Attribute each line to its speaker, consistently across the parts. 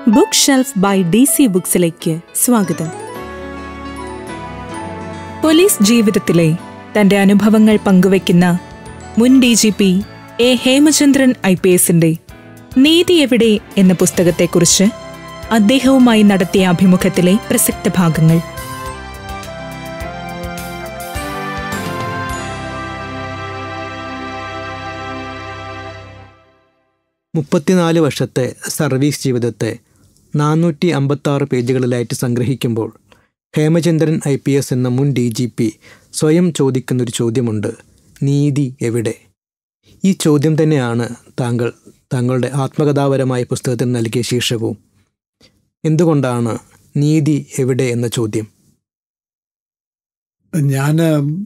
Speaker 1: Book shelf by D C ബുക്സിലേക്ക് സ്വാഗതം police ജീവിതത്തിലെ തന്റെ അനുഭവങ്ങൾ പങ്കുവയ്ക്കുന്ന മുൻ D G P A Hemachandran I P എസിന്റെ നീതി എവിടെ എന്ന പുസ്തകത്തെക്കുറിച്ച് അദ്ദേഹവുമായി നടത്തിയ അഭിമുഖത്തിലെ പ്രസക്ത ഭാഗങ്ങൾ
Speaker 2: മുപ്പത്തിനാല് വർഷത്തെ സർവീസ് ജീവിതത്തെ നാനൂറ്റി അമ്പത്താറ് പേജുകളിലായിട്ട് സംഗ്രഹിക്കുമ്പോൾ ഹേമചന്ദ്രൻ ഐ പി എസ് എന്ന മുൻ ഡി ജി പി സ്വയം ചോദിക്കുന്നൊരു ചോദ്യമുണ്ട് നീതി എവിടെ ഈ ചോദ്യം തന്നെയാണ് താങ്കൾ താങ്കളുടെ ആത്മകഥാപരമായ പുസ്തകത്തിന് നൽകിയ ശീർഷകവും എന്തുകൊണ്ടാണ് നീതി എവിടെ എന്ന ചോദ്യം
Speaker 3: ഞാൻ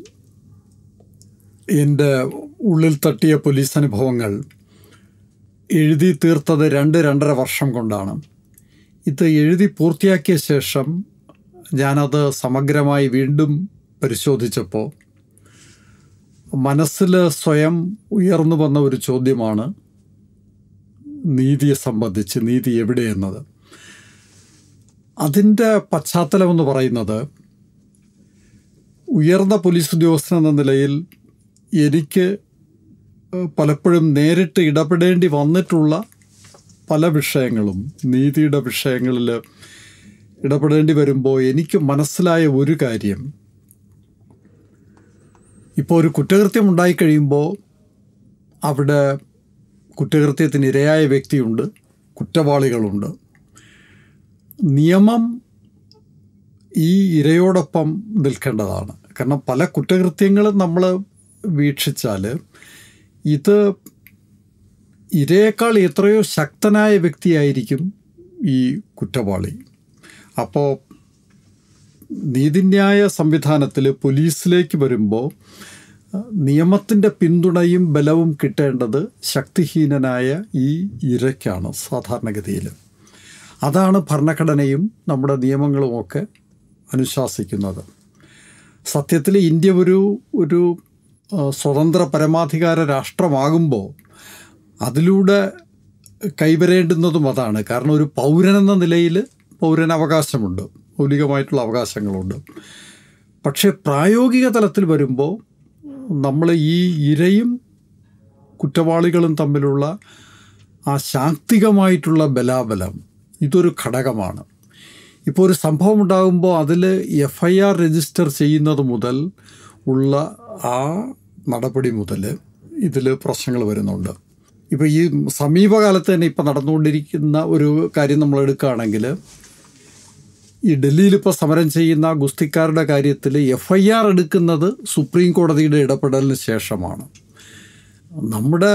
Speaker 3: എൻ്റെ ഉള്ളിൽ തട്ടിയ പോലീസ് അനുഭവങ്ങൾ എഴുതി തീർത്തത് രണ്ട് രണ്ടര വർഷം കൊണ്ടാണ് ഇത് എഴുതി പൂർത്തിയാക്കിയ ശേഷം ഞാനത് സമഗ്രമായി വീണ്ടും പരിശോധിച്ചപ്പോൾ മനസ്സിൽ സ്വയം ഉയർന്നു വന്ന ഒരു ചോദ്യമാണ് നീതിയെ സംബന്ധിച്ച് നീതി എവിടെയെന്നത് അതിൻ്റെ പശ്ചാത്തലമെന്ന് പറയുന്നത് ഉയർന്ന പോലീസ് ഉദ്യോഗസ്ഥൻ എന്ന നിലയിൽ എനിക്ക് പലപ്പോഴും നേരിട്ട് ഇടപെടേണ്ടി വന്നിട്ടുള്ള പല വിഷയങ്ങളും നീതിയുടെ വിഷയങ്ങളിൽ ഇടപെടേണ്ടി വരുമ്പോൾ എനിക്ക് മനസ്സിലായ ഒരു കാര്യം ഇപ്പോൾ ഒരു കുറ്റകൃത്യം ഉണ്ടായിക്കഴിയുമ്പോൾ അവിടെ കുറ്റകൃത്യത്തിന് ഇരയായ വ്യക്തിയുണ്ട് കുറ്റവാളികളുണ്ട് നിയമം ഈ ഇരയോടൊപ്പം നിൽക്കേണ്ടതാണ് കാരണം പല കുറ്റകൃത്യങ്ങളും നമ്മൾ വീക്ഷിച്ചാൽ ഇത് ഇരയേക്കാൾ എത്രയോ ശക്തനായ വ്യക്തിയായിരിക്കും ഈ കുറ്റവാളി അപ്പോൾ നീതിന്യായ സംവിധാനത്തിൽ പോലീസിലേക്ക് വരുമ്പോൾ നിയമത്തിൻ്റെ പിന്തുണയും ബലവും കിട്ടേണ്ടത് ശക്തിഹീനനായ ഈ ഇരയ്ക്കാണ് സാധാരണഗതിയിൽ അതാണ് ഭരണഘടനയും നമ്മുടെ നിയമങ്ങളുമൊക്കെ അനുശാസിക്കുന്നത് സത്യത്തിൽ ഇന്ത്യ ഒരു ഒരു സ്വതന്ത്ര പരമാധികാര രാഷ്ട്രമാകുമ്പോൾ അതിലൂടെ കൈവരേണ്ടുന്നതും അതാണ് കാരണം ഒരു പൗരനെന്ന നിലയിൽ പൗരന് അവകാശമുണ്ട് മൗലികമായിട്ടുള്ള അവകാശങ്ങളുണ്ട് പക്ഷേ പ്രായോഗിക തലത്തിൽ വരുമ്പോൾ നമ്മൾ ഈ ഇരയും കുറ്റവാളികളും തമ്മിലുള്ള ആ ശാക്തികമായിട്ടുള്ള ബലാബലം ഇതൊരു ഘടകമാണ് ഇപ്പോൾ ഒരു സംഭവം ഉണ്ടാകുമ്പോൾ അതിൽ എഫ് ഐ ആർ രജിസ്റ്റർ ചെയ്യുന്നത് മുതൽ ഉള്ള ആ നടപടി മുതൽ ഇതിൽ പ്രശ്നങ്ങൾ വരുന്നുണ്ട് ഇപ്പോൾ ഈ സമീപകാലത്ത് തന്നെ ഇപ്പോൾ നടന്നുകൊണ്ടിരിക്കുന്ന ഒരു കാര്യം നമ്മൾ എടുക്കുകയാണെങ്കിൽ ഈ ഡൽഹിയിൽ ഇപ്പോൾ സമരം ചെയ്യുന്ന ഗുസ്തിക്കാരുടെ കാര്യത്തിൽ എഫ് ഐ ആർ എടുക്കുന്നത് സുപ്രീം കോടതിയുടെ ഇടപെടലിന് ശേഷമാണ് നമ്മുടെ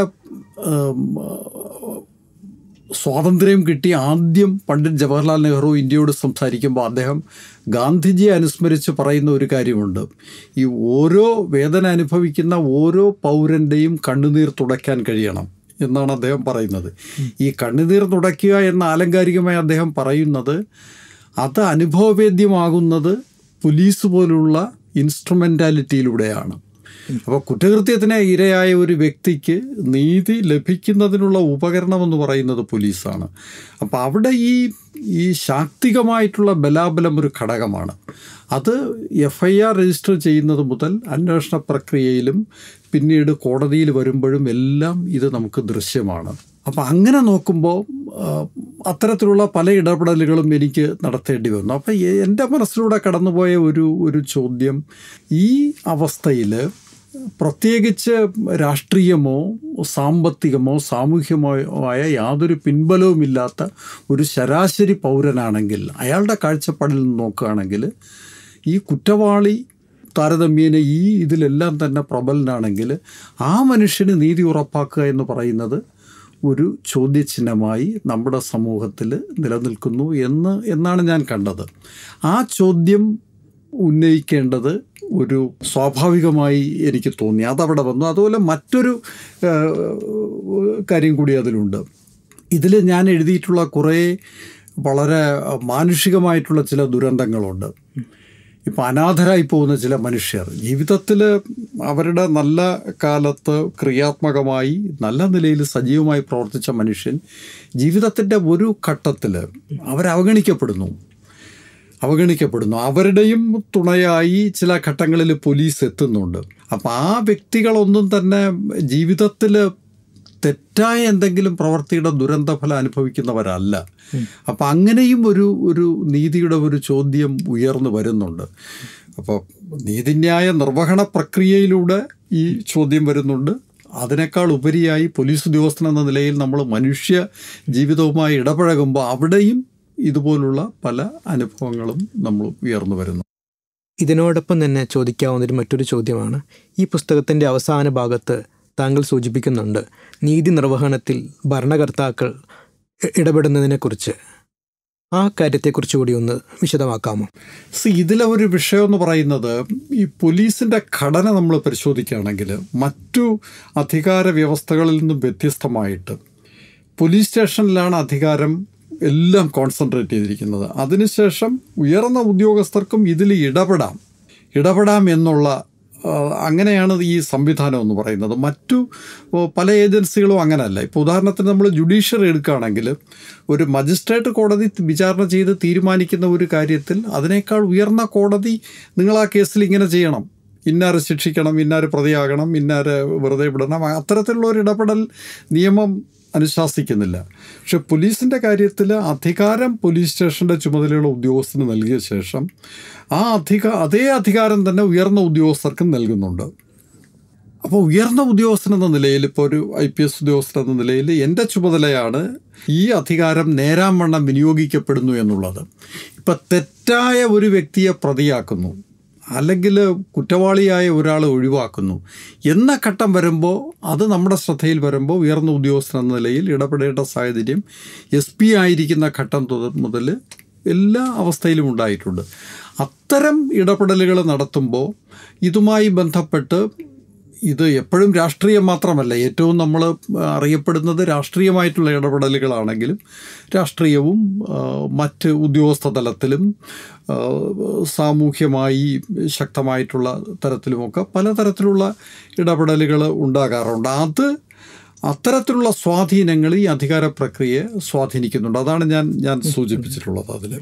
Speaker 3: സ്വാതന്ത്ര്യം കിട്ടി ആദ്യം പണ്ഡിറ്റ് ജവഹർലാൽ നെഹ്റു ഇന്ത്യയോട് സംസാരിക്കുമ്പോൾ അദ്ദേഹം ഗാന്ധിജിയെ അനുസ്മരിച്ച് പറയുന്ന ഒരു കാര്യമുണ്ട് ഈ ഓരോ വേദന അനുഭവിക്കുന്ന ഓരോ പൗരൻ്റെയും കണ്ണുനീർ തുടയ്ക്കാൻ കഴിയണം എന്നാണ് അദ്ദേഹം പറയുന്നത് ഈ കണ്ണുനീർ തുടയ്ക്കുക എന്ന ആലങ്കാരികമായി അദ്ദേഹം പറയുന്നത് അത് അനുഭവവേദ്യമാകുന്നത് പോലീസ് പോലുള്ള ഇൻസ്ട്രുമെൻറ്റാലിറ്റിയിലൂടെയാണ് അപ്പോൾ കുറ്റകൃത്യത്തിന് ഇരയായ ഒരു വ്യക്തിക്ക് നീതി ലഭിക്കുന്നതിനുള്ള ഉപകരണമെന്ന് പറയുന്നത് പോലീസാണ് അപ്പോൾ അവിടെ ഈ ഈ ശാക്തികമായിട്ടുള്ള ബലാബലം ഒരു ഘടകമാണ് അത് എഫ് ഐ ആർ രജിസ്റ്റർ ചെയ്യുന്നത് മുതൽ അന്വേഷണ പ്രക്രിയയിലും പിന്നീട് കോടതിയിൽ വരുമ്പോഴും എല്ലാം ഇത് നമുക്ക് ദൃശ്യമാണ് അപ്പോൾ അങ്ങനെ നോക്കുമ്പോൾ അത്തരത്തിലുള്ള പല ഇടപെടലുകളും എനിക്ക് നടത്തേണ്ടി വന്നു അപ്പോൾ എൻ്റെ മനസ്സിലൂടെ കടന്നുപോയ ഒരു ഒരു ചോദ്യം ഈ അവസ്ഥയിൽ പ്രത്യേകിച്ച് രാഷ്ട്രീയമോ സാമ്പത്തികമോ സാമൂഹ്യമോ ആയ യാതൊരു പിൻബലവുമില്ലാത്ത ഒരു ശരാശരി പൗരനാണെങ്കിൽ അയാളുടെ കാഴ്ചപ്പാടിൽ നിന്ന് നോക്കുകയാണെങ്കിൽ ഈ കുറ്റവാളി താരതമ്യേന ഈ ഇതിലെല്ലാം തന്നെ പ്രബലനാണെങ്കിൽ ആ മനുഷ്യന് നീതി ഉറപ്പാക്കുക എന്ന് പറയുന്നത് ഒരു ചോദ്യചിഹ്നമായി നമ്മുടെ സമൂഹത്തിൽ നിലനിൽക്കുന്നു എന്ന് എന്നാണ് ഞാൻ കണ്ടത് ആ ചോദ്യം ഉന്നയിക്കേണ്ടത് ഒരു സ്വാഭാവികമായി എനിക്ക് തോന്നി അതവിടെ വന്നു അതുപോലെ മറ്റൊരു കാര്യം കൂടി അതിലുണ്ട് ഇതിൽ ഞാൻ എഴുതിയിട്ടുള്ള കുറേ വളരെ മാനുഷികമായിട്ടുള്ള ചില ദുരന്തങ്ങളുണ്ട് ഇപ്പോൾ അനാഥരായി പോകുന്ന ചില മനുഷ്യർ ജീവിതത്തിൽ അവരുടെ നല്ല കാലത്ത് ക്രിയാത്മകമായി നല്ല നിലയിൽ സജീവമായി പ്രവർത്തിച്ച മനുഷ്യൻ ജീവിതത്തിൻ്റെ ഒരു ഘട്ടത്തിൽ അവരവഗണിക്കപ്പെടുന്നു അവഗണിക്കപ്പെടുന്നു അവരുടെയും തുണയായി ചില ഘട്ടങ്ങളിൽ പോലീസ് എത്തുന്നുണ്ട് അപ്പം ആ വ്യക്തികളൊന്നും തന്നെ ജീവിതത്തിൽ തെറ്റായ എന്തെങ്കിലും പ്രവൃത്തിയുടെ ദുരന്തഫലം അനുഭവിക്കുന്നവരല്ല അപ്പം അങ്ങനെയും ഒരു ഒരു നീതിയുടെ ഒരു ചോദ്യം ഉയർന്നു വരുന്നുണ്ട് അപ്പോൾ നീതിന്യായ നിർവഹണ പ്രക്രിയയിലൂടെ ഈ ചോദ്യം വരുന്നുണ്ട് അതിനേക്കാൾ ഉപരിയായി പോലീസ് ഉദ്യോഗസ്ഥൻ എന്ന നിലയിൽ നമ്മൾ മനുഷ്യ ജീവിതവുമായി ഇടപഴകുമ്പോൾ അവിടെയും ഇതുപോലുള്ള പല അനുഭവങ്ങളും നമ്മൾ ഉയർന്നു വരുന്നു
Speaker 2: ഇതിനോടൊപ്പം തന്നെ ചോദിക്കാവുന്നൊരു മറ്റൊരു ചോദ്യമാണ് ഈ പുസ്തകത്തിൻ്റെ അവസാന ഭാഗത്ത് താങ്കൾ സൂചിപ്പിക്കുന്നുണ്ട് നീതി നിർവഹണത്തിൽ ഭരണകർത്താക്കൾ ഇ- ഇടപെടുന്നതിനെക്കുറിച്ച് ആ കാര്യത്തെക്കുറിച്ച് കൂടി ഒന്ന് വിശദമാക്കാമോ
Speaker 3: സി ഇതിലെ ഒരു വിഷയം എന്ന് പറയുന്നത് ഈ പോലീസിൻ്റെ ഘടന നമ്മൾ പരിശോധിക്കുകയാണെങ്കിൽ മറ്റു അധികാര വ്യവസ്ഥകളിൽ നിന്നും വ്യത്യസ്തമായിട്ട് പോലീസ് സ്റ്റേഷനിലാണ് അധികാരം എല്ലാം കോൺസെൻട്രേറ്റ് ചെയ്തിരിക്കുന്നത് അതിനുശേഷം ഉയർന്ന ഉദ്യോഗസ്ഥർക്കും ഇതിൽ ഇടപെടാം ഇടപെടാം എന്നുള്ള ആ, അങ്ങനെയാണ് ഈ സംവിധാനം എന്ന് പറയുന്നത് മറ്റു ഓ, പല ഏജൻസികളും അങ്ങനെയല്ല ഇപ്പോൾ ഉദാഹരണത്തിന് നമ്മൾ ജുഡീഷ്യറി എടുക്കുകയാണെങ്കിൽ ഒരു മജിസ്ട്രേറ്റ് കോടതി വിചാരണ ചെയ്ത് തീരുമാനിക്കുന്ന ഒരു കാര്യത്തിൽ അതിനേക്കാൾ ഉയർന്ന കോടതി നിങ്ങൾ ആ കേസിൽ ഇങ്ങനെ ചെയ്യണം ഇന്നാരെ ശിക്ഷിക്കണം ഇന്നാര് പ്രതിയാകണം ഇന്നാര് വെറുതെ വിടണം അത്തരത്തിലുള്ള ഒരു ഇടപെടൽ നിയമം അനുശാസിക്കുന്നില്ല പക്ഷെ പോലീസിൻ്റെ കാര്യത്തിൽ അധികാരം പോലീസ് സ്റ്റേഷൻ്റെ ചുമതലയുള്ള ഉദ്യോഗസ്ഥന് നൽകിയ ശേഷം ആ അധിക അതേ അധികാരം തന്നെ ഉയർന്ന ഉദ്യോഗസ്ഥർക്കും നൽകുന്നുണ്ട് അപ്പോൾ ഉയർന്ന ഉദ്യോഗസ്ഥൻ എന്ന നിലയിൽ ഇപ്പോൾ ഒരു ഐ പി എസ് ഉദ്യോഗസ്ഥൻ എന്ന നിലയിൽ എൻ്റെ ചുമതലയാണ് ഈ അധികാരം നേരാംവണ്ണം വിനിയോഗിക്കപ്പെടുന്നു എന്നുള്ളത് ഇപ്പം തെറ്റായ ഒരു വ്യക്തിയെ പ്രതിയാക്കുന്നു അല്ലെങ്കിൽ കുറ്റവാളിയായ ഒരാളെ ഒഴിവാക്കുന്നു എന്ന ഘട്ടം വരുമ്പോൾ അത് നമ്മുടെ ശ്രദ്ധയിൽ വരുമ്പോൾ ഉയർന്ന ഉദ്യോഗസ്ഥൻ എന്ന നിലയിൽ ഇടപെടേണ്ട സാഹചര്യം എസ് പി ആയിരിക്കുന്ന ഘട്ടം തൊ- മുതൽ എല്ലാ അവസ്ഥയിലും ഉണ്ടായിട്ടുണ്ട് അത്തരം ഇടപെടലുകൾ നടത്തുമ്പോൾ ഇതുമായി ബന്ധപ്പെട്ട് ഇത് എപ്പോഴും രാഷ്ട്രീയം മാത്രമല്ല ഏറ്റവും നമ്മൾ അറിയപ്പെടുന്നത് രാഷ്ട്രീയമായിട്ടുള്ള ഇടപെടലുകളാണെങ്കിലും രാഷ്ട്രീയവും ആ, മറ്റ് ഉദ്യോഗസ്ഥ തലത്തിലും ആ, സാമൂഹ്യമായി ശക്തമായിട്ടുള്ള തരത്തിലുമൊക്കെ പലതരത്തിലുള്ള ഇടപെടലുകൾ ഉണ്ടാകാറുണ്ട് അത് അത്തരത്തിലുള്ള സ്വാധീനങ്ങൾ ഈ അധികാര പ്രക്രിയയെ സ്വാധീനിക്കുന്നുണ്ട് അതാണ് ഞാൻ ഞാൻ സൂചിപ്പിച്ചിട്ടുള്ളത് അതിൽ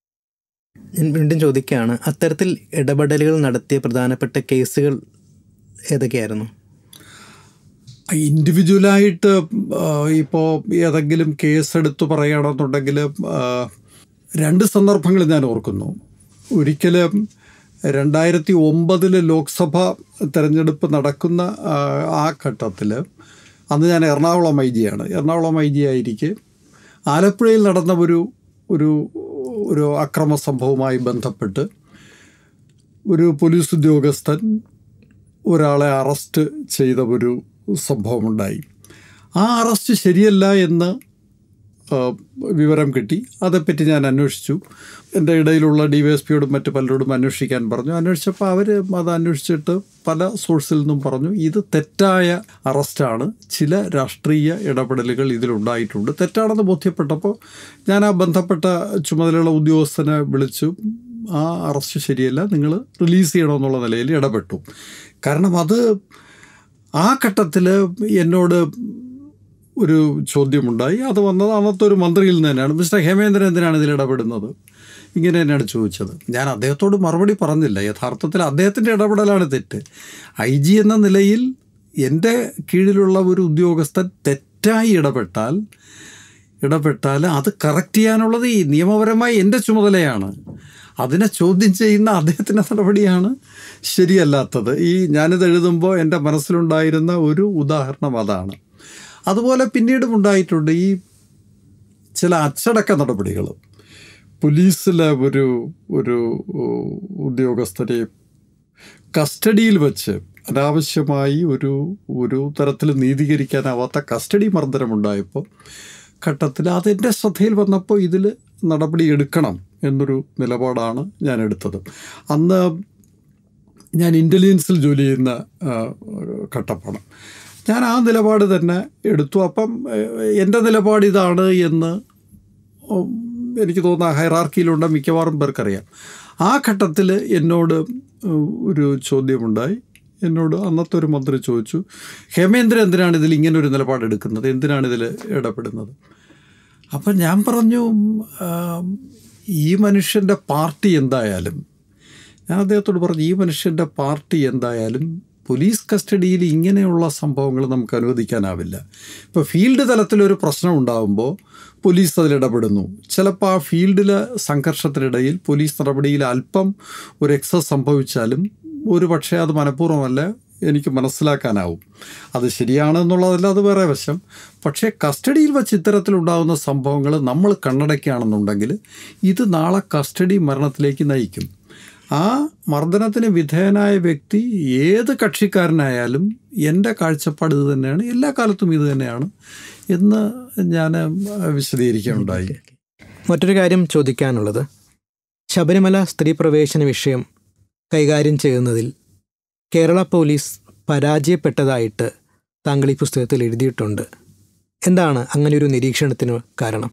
Speaker 2: ഞാൻ വീണ്ടും ചോദിക്കുകയാണ് അത്തരത്തിൽ ഇടപെടലുകൾ നടത്തിയ പ്രധാനപ്പെട്ട കേസുകൾ ഏതൊക്കെയായിരുന്നു
Speaker 3: ഇൻഡിവിജ്വലായിട്ട് ഇപ്പോൾ ഏതെങ്കിലും കേസ് എടുത്തു പറയുകയാണെന്നുണ്ടെങ്കിൽ ആ, രണ്ട് സന്ദർഭങ്ങൾ ഞാൻ ഓർക്കുന്നു ഒരിക്കലും രണ്ടായിരത്തി ഒമ്പതിൽ ലോക്സഭ തെരഞ്ഞെടുപ്പ് നടക്കുന്ന ആ, ആ ഘട്ടത്തിൽ അന്ന് ഞാൻ എറണാകുളം ഐ ജിയാണ് എറണാകുളം ഐ ജി ആയിരിക്കെ ആലപ്പുഴയിൽ നടന്ന ഒരു ഒരു ഒരു അക്രമ സംഭവവുമായി ബന്ധപ്പെട്ട് ഒരു പോലീസ് ഉദ്യോഗസ്ഥൻ ഒരാളെ അറസ്റ്റ് ചെയ്ത ഒരു സംഭവമുണ്ടായി ആ അറസ്റ്റ് ശരിയല്ല എന്ന് ആ, വിവരം കിട്ടി അതേപ്പറ്റി ഞാൻ അന്വേഷിച്ചു എൻ്റെ ഇടയിലുള്ള ഡി വൈ എസ് പിയോടും മറ്റ് പലരോടും അന്വേഷിക്കാൻ പറഞ്ഞു അന്വേഷിച്ചപ്പോൾ അവർ അത് അന്വേഷിച്ചിട്ട് പല സോഴ്സിൽ നിന്നും പറഞ്ഞു ഇത് തെറ്റായ അറസ്റ്റാണ് ചില രാഷ്ട്രീയ ഇടപെടലുകൾ ഇതിലുണ്ടായിട്ടുണ്ട് തെറ്റാണെന്ന് ബോധ്യപ്പെട്ടപ്പോൾ ഞാൻ ആ ബന്ധപ്പെട്ട ചുമതലയുള്ള ഉദ്യോഗസ്ഥനെ വിളിച്ചു ആ അറസ്റ്റ് ശരിയല്ല നിങ്ങൾ റിലീസ് ചെയ്യണമെന്നുള്ള നിലയിൽ ഇടപെട്ടു കാരണം അത് ആ ഘട്ടത്തിൽ എന്നോട് ഒരു ചോദ്യമുണ്ടായി അത് വന്നത് അന്നത്തെ ഒരു മന്ത്രിയിൽ നിന്ന് തന്നെയാണ് മിസ്റ്റർ ഹേമേന്ദ്രൻ എന്തിനാണ് ഇതിൽ ഇടപെടുന്നത് ഇങ്ങനെ തന്നെയാണ് ചോദിച്ചത് ഞാൻ അദ്ദേഹത്തോട് മറുപടി പറഞ്ഞില്ല യഥാർത്ഥത്തിൽ അദ്ദേഹത്തിൻ്റെ ഇടപെടലാണ് തെറ്റ് ഐ ജി എന്ന നിലയിൽ എൻ്റെ കീഴിലുള്ള ഒരു ഉദ്യോഗസ്ഥൻ തെറ്റായി ഇടപെട്ടാൽ ഇടപെട്ടാൽ അത് കറക്റ്റ് ചെയ്യാനുള്ളത് ഈ നിയമപരമായി എൻ്റെ ചുമതലയാണ് അതിനെ ചോദ്യം ചെയ്യുന്ന അദ്ദേഹത്തിൻ്റെ നടപടിയാണ് ശരിയല്ലാത്തത് ഈ ഞാനിത് എഴുതുമ്പോൾ എൻ്റെ മനസ്സിലുണ്ടായിരുന്ന ഒരു ഉദാഹരണം അതാണ് അതുപോലെ പിന്നീടും ഉണ്ടായിട്ടുണ്ട് ഈ ചില അച്ചടക്ക നടപടികൾ പോലീസിലെ ഒരു ഒരു ഉദ്യോഗസ്ഥരെ കസ്റ്റഡിയിൽ വെച്ച് അനാവശ്യമായി ഒരു ഒരു തരത്തിൽ നീതീകരിക്കാനാവാത്ത കസ്റ്റഡി മർദ്ദനമുണ്ടായപ്പോൾ ഘട്ടത്തിൽ അതെൻ്റെ ശ്രദ്ധയിൽ വന്നപ്പോൾ ഇതിൽ നടപടി എടുക്കണം എന്നൊരു നിലപാടാണ് ഞാൻ എടുത്തത് അന്ന് ഞാൻ ഇൻ്റലിജൻസിൽ ജോലി ചെയ്യുന്ന ആ, ഘട്ടമാണ് ഞാൻ ആ നിലപാട് തന്നെ എടുത്തു അപ്പം ഏഹ്, എൻ്റെ നിലപാട് ഇതാണ് എന്ന് ഉം, എനിക്ക് തോന്നുന്ന ഹൈറാർക്കിയിലുണ്ട് മിക്കവാറും പേർക്കറിയാം ആ ഘട്ടത്തിൽ എന്നോട് ഒരു ചോദ്യമുണ്ടായി എന്നോട് അന്നത്തെ ഒരു മന്ത്രി ചോദിച്ചു ഹേമേന്ദ്രൻ എന്തിനാണ് ഇതിൽ ഇങ്ങനെ ഒരു നിലപാടെടുക്കുന്നത് എന്തിനാണ് ഇതിൽ ഇടപെടുന്നത് അപ്പം ഞാൻ പറഞ്ഞു ആ, ഈ മനുഷ്യൻ്റെ പാർട്ടി എന്തായാലും ഞാൻ അദ്ദേഹത്തോട് പറഞ്ഞു ഈ മനുഷ്യൻ്റെ പാർട്ടി എന്തായാലും പോലീസ് കസ്റ്റഡിയിൽ ഇങ്ങനെയുള്ള സംഭവങ്ങൾ നമുക്ക് അനുവദിക്കാനാവില്ല ഇപ്പോൾ ഫീൽഡ് തലത്തിലൊരു പ്രശ്നം ഉണ്ടാകുമ്പോൾ പോലീസ് അതിലിടപെടുന്നു ചിലപ്പോൾ ആ ഫീൽഡിലെ സംഘർഷത്തിനിടയിൽ പോലീസ് നടപടിയിൽ അല്പം ഒരു എക്സസ് സംഭവിച്ചാലും ഒരു പക്ഷേ അത് മനഃപൂർവ്വമല്ല എനിക്ക് മനസ്സിലാക്കാനാവും അത് ശരിയാണെന്നുള്ളതല്ല അത് വേറെ വശം പക്ഷേ കസ്റ്റഡിയിൽ വച്ച് ഇത്തരത്തിലുണ്ടാകുന്ന സംഭവങ്ങൾ നമ്മൾ കണ്ണടയ്ക്കുകയാണെന്നുണ്ടെങ്കിൽ ഇത് നാളെ കസ്റ്റഡി മരണത്തിലേക്ക് നയിക്കും ആ മർദ്ദനത്തിന് വിധേയനായ വ്യക്തി ഏത് കക്ഷിക്കാരനായാലും എൻ്റെ കാഴ്ചപ്പാട് ഇത് തന്നെയാണ് എല്ലാ കാലത്തും ഇത് തന്നെയാണ് എന്ന് ഞാൻ വിശദീകരിക്കുകയുണ്ടായി
Speaker 2: മറ്റൊരു കാര്യം ചോദിക്കാനുള്ളത് ശബരിമല സ്ത്രീ പ്രവേശന വിഷയം കൈകാര്യം ചെയ്യുന്നതിൽ കേരള പോലീസ് പരാജയപ്പെട്ടതായിട്ട് താങ്കൾ ഈ പുസ്തകത്തിൽ എഴുതിയിട്ടുണ്ട് എന്താണ് അങ്ങനെ ഒരു നിരീക്ഷണത്തിന് കാരണം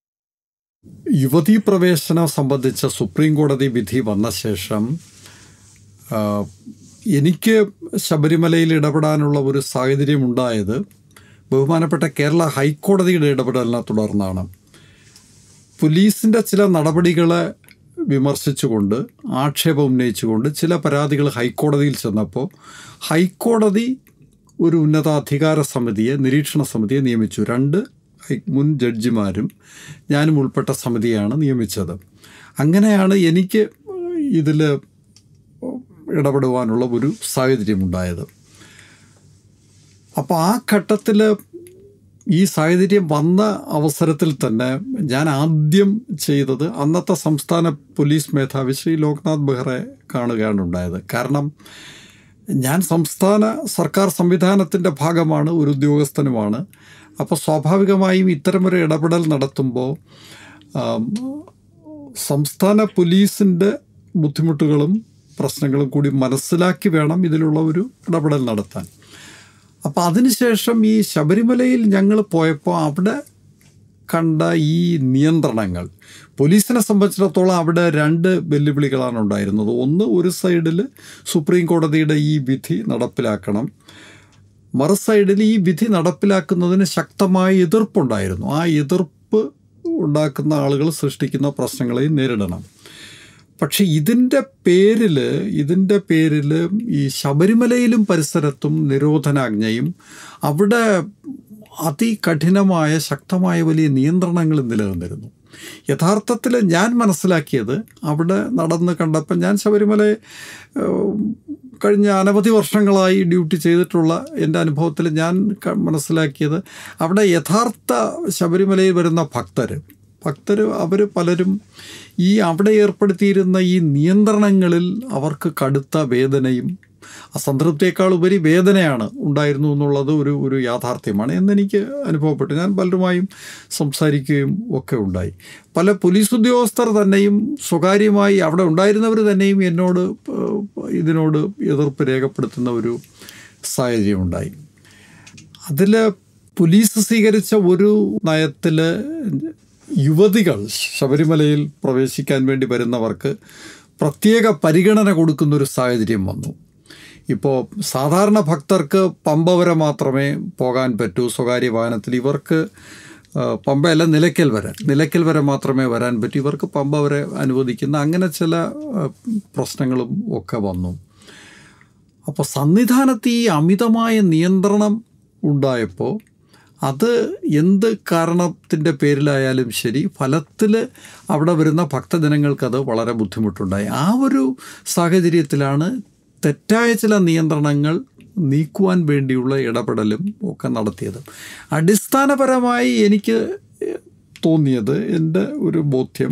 Speaker 3: യുവതീ പ്രവേശനം സംബന്ധിച്ച സുപ്രീം കോടതി വിധി വന്ന ശേഷം ആ, എനിക്ക് ശബരിമലയിൽ ഇടപെടാനുള്ള ഒരു സാഹചര്യം ഉണ്ടായത് ബഹുമാനപ്പെട്ട കേരള ഹൈക്കോടതിയുടെ ഇടപെടലിനെ തുടർന്നാണ് പോലീസിൻ്റെ ചില നടപടികളെ വിമർശിച്ചുകൊണ്ട് ആക്ഷേപം ഉന്നയിച്ചുകൊണ്ട് ചില പരാതികൾ ഹൈക്കോടതിയിൽ ചെന്നപ്പോൾ ഹൈക്കോടതി ഒരു ഉന്നതാധികാര സമിതിയെ നിരീക്ഷണ സമിതിയെ നിയമിച്ചു രണ്ട് ഹൈ- മുൻ ജഡ്ജിമാരും ഞാനും ഉൾപ്പെട്ട സമിതിയാണ് നിയമിച്ചത് അങ്ങനെയാണ് എനിക്ക് ഇതിൽ ഇടപെടുവാനുള്ള ഒരു സാഹചര്യമുണ്ടായത് അപ്പോൾ ആ ഘട്ടത്തിൽ ഈ സാഹചര്യം വന്ന അവസരത്തിൽ തന്നെ ഞാൻ ആദ്യം ചെയ്തത് അന്നത്തെ സംസ്ഥാന പോലീസ് മേധാവി ശ്രീ ലോക്നാഥ് ബെഹ്റെ കാണുകയാണ് ഉണ്ടായത് കാരണം ഞാൻ സംസ്ഥാന സർക്കാർ സംവിധാനത്തിൻ്റെ ഭാഗമാണ് ഒരു ഉദ്യോഗസ്ഥനുമാണ് അപ്പോൾ സ്വാഭാവികമായും ഇത്തരമൊരു ഇടപെടൽ നടത്തുമ്പോൾ ആം, സംസ്ഥാന പോലീസിൻ്റെ ബുദ്ധിമുട്ടുകളും പ്രശ്നങ്ങളും കൂടി മനസ്സിലാക്കി വേണം ഇതിലുള്ള ഒരു ഇടപെടൽ നടത്താൻ അപ്പോൾ അതിനുശേഷം ഈ ശബരിമലയിൽ ഞങ്ങൾ പോയപ്പോൾ അവിടെ കണ്ട ഈ നിയന്ത്രണങ്ങൾ പോലീസിനെ സംബന്ധിച്ചിടത്തോളം അവിടെ രണ്ട് വെല്ലുവിളികളാണ് ഉണ്ടായിരുന്നത് ഒന്ന് ഒരു സൈഡിൽ സുപ്രീം കോടതിയുടെ ഈ വിധി നടപ്പിലാക്കണം മറു സൈഡിൽ ഈ വിധി നടപ്പിലാക്കുന്നതിന് ശക്തമായ എതിർപ്പുണ്ടായിരുന്നു ആ എതിർപ്പ് ഉണ്ടാക്കുന്ന ആളുകൾ സൃഷ്ടിക്കുന്ന പ്രശ്നങ്ങളെയും നേരിടണം പക്ഷെ ഇതിൻ്റെ പേരിൽ ഇതിൻ്റെ പേരിൽ ഈ ശബരിമലയിലും പരിസരത്തും നിരോധനാജ്ഞയും അവിടെ അതികഠിനമായ ശക്തമായ വലിയ നിയന്ത്രണങ്ങൾ നിലനിന്നിരുന്നു യഥാർത്ഥത്തിൽ ഞാൻ മനസ്സിലാക്കിയത് അവിടെ നടന്ന് കണ്ടപ്പോൾ ഞാൻ ശബരിമലയെ ഏഹ്, കഴിഞ്ഞ അനവധി വർഷങ്ങളായി ഡ്യൂട്ടി ചെയ്തിട്ടുള്ള എൻ്റെ അനുഭവത്തിൽ ഞാൻ ക- മനസ്സിലാക്കിയത് അവിടെ യഥാർത്ഥ ശബരിമലയിൽ വരുന്ന ഭക്തർ ഭക്തർ അവർ പലരും ഈ അവിടെ ഏർപ്പെടുത്തിയിരുന്ന ഈ നിയന്ത്രണങ്ങളിൽ അവർക്ക് കടുത്ത വേദനയും അസംതൃപ്തിയേക്കാൾ ഉപരി വേദനയാണ് ഉണ്ടായിരുന്നു എന്നുള്ളത് ഒരു ഒരു യാഥാർത്ഥ്യമാണ് എന്നെനിക്ക് അനുഭവപ്പെട്ടു ഞാൻ പലരുമായും സംസാരിക്കുകയും ഒക്കെ ഉണ്ടായി പല പോലീസ് ഉദ്യോഗസ്ഥർ തന്നെയും സ്വകാര്യമായി അവിടെ ഉണ്ടായിരുന്നവർ തന്നെയും എന്നോട് ഏഹ്, ഇതിനോട് എതിർപ്പ് രേഖപ്പെടുത്തുന്ന ഒരു സാഹചര്യം ഉണ്ടായി അതിൽ പോലീസ് സ്വീകരിച്ച ഒരു നയത്തിൽ യുവതികൾ ശബരിമലയിൽ പ്രവേശിക്കാൻ വേണ്ടി വരുന്നവർക്ക് പ്രത്യേക പരിഗണന കൊടുക്കുന്ന ഒരു സാഹചര്യം വന്നു ഇപ്പോൾ സാധാരണ ഭക്തർക്ക് പമ്പ വരെ മാത്രമേ പോകാൻ പറ്റൂ സ്വകാര്യ വാഹനത്തിൽ ഇവർക്ക് ആ, പമ്പയല്ല നിലയ്ക്കൽ വരെ നിലയ്ക്കൽ വരെ മാത്രമേ വരാൻ പറ്റൂ ഇവർക്ക് പമ്പ വരെ അനുവദിക്കുന്ന അങ്ങനെ ചില ആ, പ്രശ്നങ്ങളും ഒക്കെ വന്നു അപ്പോൾ സന്നിധാനത്ത് ഈ അമിതമായ നിയന്ത്രണം ഉണ്ടായപ്പോൾ അത് എന്ത് കാരണത്തിൻ്റെ പേരിലായാലും ശരി ഫലത്തിൽ അവിടെ വരുന്ന ഭക്തജനങ്ങൾക്കത് വളരെ ബുദ്ധിമുട്ടുണ്ടായി ആ ഒരു സാഹചര്യത്തിലാണ് തെറ്റായ ചില നിയന്ത്രണങ്ങൾ നീക്കുവാൻ വേണ്ടിയുള്ള ഇടപെടലും ഒക്കെ നടത്തിയത് അടിസ്ഥാനപരമായി എനിക്ക് തോന്നിയത് എൻ്റെ ഒരു ബോധ്യം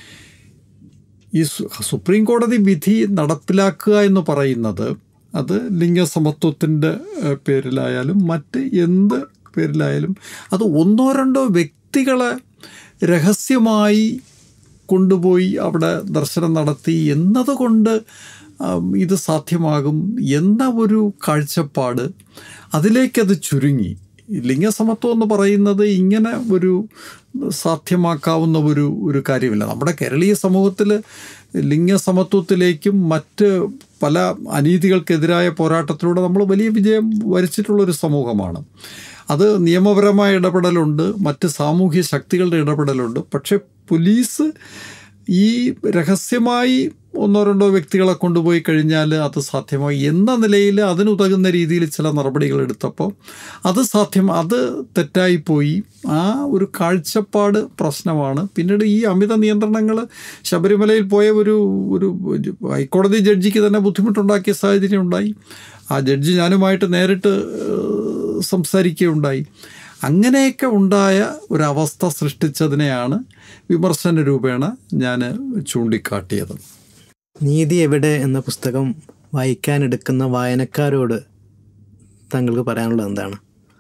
Speaker 3: ഈ സു- സുപ്രീം കോടതി വിധി നടപ്പിലാക്കുക എന്ന് പറയുന്നത് അത് ലിംഗസമത്വത്തിൻ്റെ ഏഹ്, പേരിലായാലും മറ്റ് എന്ത് പേരിലായാലും അത് ഒന്നോ രണ്ടോ വ്യക്തികളെ രഹസ്യമായി കൊണ്ടുപോയി അവിടെ ദർശനം നടത്തി എന്നതുകൊണ്ട് ആം, ഇത് സാധ്യമാകും എന്ന ഒരു കാഴ്ചപ്പാട് അതിലേക്കത് ചുരുങ്ങി ലിംഗസമത്വം എന്ന് പറയുന്നത് ഇങ്ങനെ ഒരു സാധ്യമാക്കാവുന്ന ഒരു ഒരു കാര്യമില്ല നമ്മുടെ കേരളീയ സമൂഹത്തിൽ ലിംഗസമത്വത്തിലേക്കും മറ്റ് പല അനീതികൾക്കെതിരായ പോരാട്ടത്തിലൂടെ നമ്മൾ വലിയ വിജയം വരിച്ചിട്ടുള്ളൊരു സമൂഹമാണ് അത് നിയമപരമായ ഇടപെടലുണ്ട് മറ്റ് സാമൂഹ്യ ശക്തികളുടെ ഇടപെടലുണ്ട് പക്ഷേ പോലീസ് ഈ രഹസ്യമായി ഒന്നോ രണ്ടോ വ്യക്തികളെ കൊണ്ടുപോയി കഴിഞ്ഞാൽ അത് സാധ്യമായി എന്ന നിലയിൽ അതിനുതകുന്ന രീതിയിൽ ചില നടപടികൾ എടുത്തപ്പോൾ അത് സാധ്യം അത് തെറ്റായിപ്പോയി ആ ഒരു കാഴ്ചപ്പാട് പ്രശ്നമാണ് പിന്നീട് ഈ അമിത നിയന്ത്രണങ്ങൾ ശബരിമലയിൽ പോയ ഒരു ഒരു ഹൈക്കോടതി ജഡ്ജിക്ക് തന്നെ ബുദ്ധിമുട്ടുണ്ടാക്കിയ സാഹചര്യം ഉണ്ടായി ആ ജഡ്ജി ഞാനുമായിട്ട് നേരിട്ട് ഏഹ്, സംസാരിക്കുകയുണ്ടായി അങ്ങനെയൊക്കെ ഉണ്ടായ ഒരവസ്ഥ സൃഷ്ടിച്ചതിനെയാണ് വിമർശന രൂപേണ ഞാൻ ചൂണ്ടിക്കാട്ടിയത്
Speaker 2: നീതി എവിടെ എന്ന പുസ്തകം വായിക്കാനെടുക്കുന്ന വായനക്കാരോട് താങ്കൾക്ക് പറയാനുള്ളത് എന്താണ്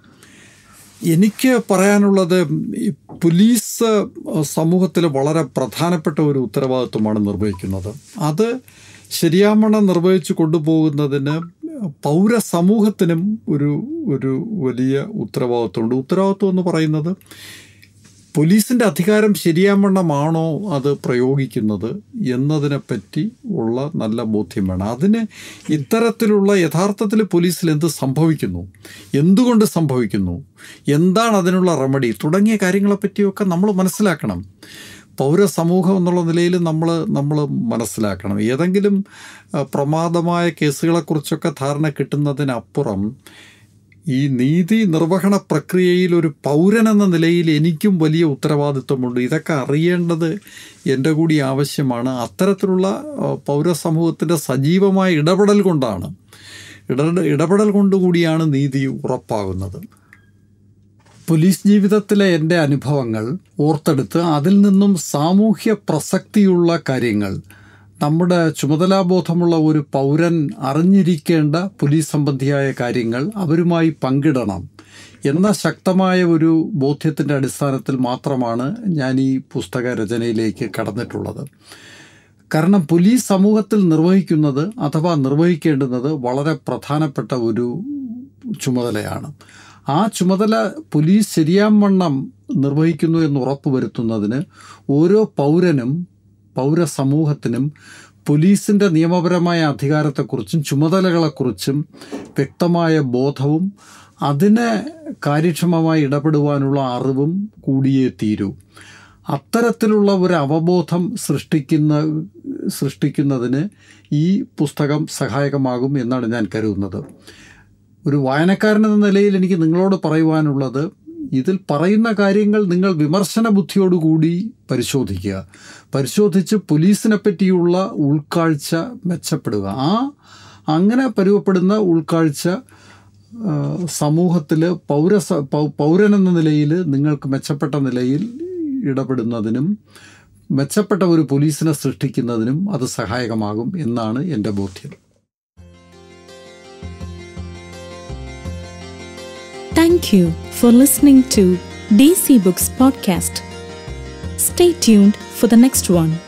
Speaker 3: എനിക്ക് പറയാനുള്ളത് ഈ പോലീസ് സമൂഹത്തിൽ വളരെ പ്രധാനപ്പെട്ട ഒരു ഉത്തരവാദിത്വമാണ് നിർവഹിക്കുന്നത് അത് ശരിയാവണ്ണം നിർവഹിച്ചു കൊണ്ടുപോകുന്നതിന് പൗരസമൂഹത്തിനും ഒരു ഒരു വലിയ ഉത്തരവാദിത്വമുണ്ട് ഉത്തരവാദിത്വം എന്ന് പറയുന്നത് പോലീസിൻ്റെ അധികാരം ശരിയാവണ്ണമാണോ അത് പ്രയോഗിക്കുന്നത് എന്നതിനെപ്പറ്റി ഉള്ള നല്ല ബോധ്യം വേണം അതിന് ഇത്തരത്തിലുള്ള യഥാർത്ഥത്തിൽ പോലീസിൽ എന്ത് സംഭവിക്കുന്നു എന്തുകൊണ്ട് സംഭവിക്കുന്നു എന്താണ് അതിനുള്ള റെമഡി തുടങ്ങിയ കാര്യങ്ങളെപ്പറ്റിയൊക്കെ നമ്മൾ മനസ്സിലാക്കണം പൗരസമൂഹം എന്നുള്ള നിലയിൽ നമ്മൾ നമ്മൾ മനസ്സിലാക്കണം ഏതെങ്കിലും അഹ്, പ്രമാദമായ കേസുകളെക്കുറിച്ചൊക്കെ ധാരണ കിട്ടുന്നതിനപ്പുറം ഈ നീതി നിർവഹണ പ്രക്രിയയിൽ ഒരു പൗരൻ എന്ന നിലയിൽ എനിക്കും വലിയ ഉത്തരവാദിത്വമുണ്ട് ഇതൊക്കെ അറിയേണ്ടത് എൻ്റെ കൂടി ആവശ്യമാണ് അത്തരത്തിലുള്ള അഹ്, പൗരസമൂഹത്തിൻ്റെ സജീവമായ ഇടപെടൽ കൊണ്ടാണ് ഇട ഇടപെടൽ കൊണ്ടുകൂടിയാണ് നീതി ഉറപ്പാകുന്നത് പോലീസ് ജീവിതത്തിലെ എൻ്റെ അനുഭവങ്ങൾ ഓർത്തെടുത്ത് അതിൽ നിന്നും സാമൂഹ്യ പ്രസക്തിയുള്ള കാര്യങ്ങൾ നമ്മുടെ ചുമതലാബോധമുള്ള ഒരു പൗരൻ അറിഞ്ഞിരിക്കേണ്ട പോലീസ് സംബന്ധിയായ കാര്യങ്ങൾ അവരുമായി പങ്കിടണം എന്ന ശക്തമായ ഒരു ബോധ്യത്തിൻ്റെ അടിസ്ഥാനത്തിൽ മാത്രമാണ് ഞാൻ ഈ പുസ്തക രചനയിലേക്ക് കടന്നിട്ടുള്ളത് കാരണം പോലീസ് സമൂഹത്തിൽ നിർവഹിക്കുന്നത് അഥവാ നിർവഹിക്കേണ്ടുന്നത് വളരെ പ്രധാനപ്പെട്ട ഒരു ചുമതലയാണ് ആ ചുമതല പോലീസ് ശരിയാവണ്ണം നിർവഹിക്കുന്നു എന്ന് ഉറപ്പുവരുത്തുന്നതിന് ഓരോ പൗരനും പൗരസമൂഹത്തിനും പോലീസിൻ്റെ നിയമപരമായ അധികാരത്തെക്കുറിച്ചും ചുമതലകളെക്കുറിച്ചും വ്യക്തമായ ബോധവും അതിനെ കാര്യക്ഷമമായി ഇടപെടുവാനുള്ള അറിവും കൂടിയേ തീരൂ അത്തരത്തിലുള്ള ഒരു അവബോധം സൃഷ്ടിക്കുന്ന സൃഷ്ടിക്കുന്നതിന് ഈ പുസ്തകം സഹായകമാകും എന്നാണ് ഞാൻ കരുതുന്നത് ഒരു വായനക്കാരൻ എന്ന നിലയിൽ എനിക്ക് നിങ്ങളോട് പറയുവാനുള്ളത് ഇതിൽ പറയുന്ന കാര്യങ്ങൾ നിങ്ങൾ വിമർശന ബുദ്ധിയോടുകൂടി പരിശോധിക്കുക പരിശോധിച്ച് പോലീസിനെ പറ്റിയുള്ള ഉൾക്കാഴ്ച മെച്ചപ്പെടുക ആ അങ്ങനെ പരുവപ്പെടുന്ന ഉൾക്കാഴ്ച സമൂഹത്തിൽ പൗരസ പൗ- പൗരൻ എന്ന നിലയിൽ നിങ്ങൾക്ക് മെച്ചപ്പെട്ട നിലയിൽ ഇടപെടുന്നതിനും മെച്ചപ്പെട്ട ഒരു പോലീസിനെ സൃഷ്ടിക്കുന്നതിനും അത് സഹായകമാകും എന്നാണ് എൻ്റെ ബോധ്യം
Speaker 1: Thank you for listening to DC Books Podcast. Stay tuned for the next one.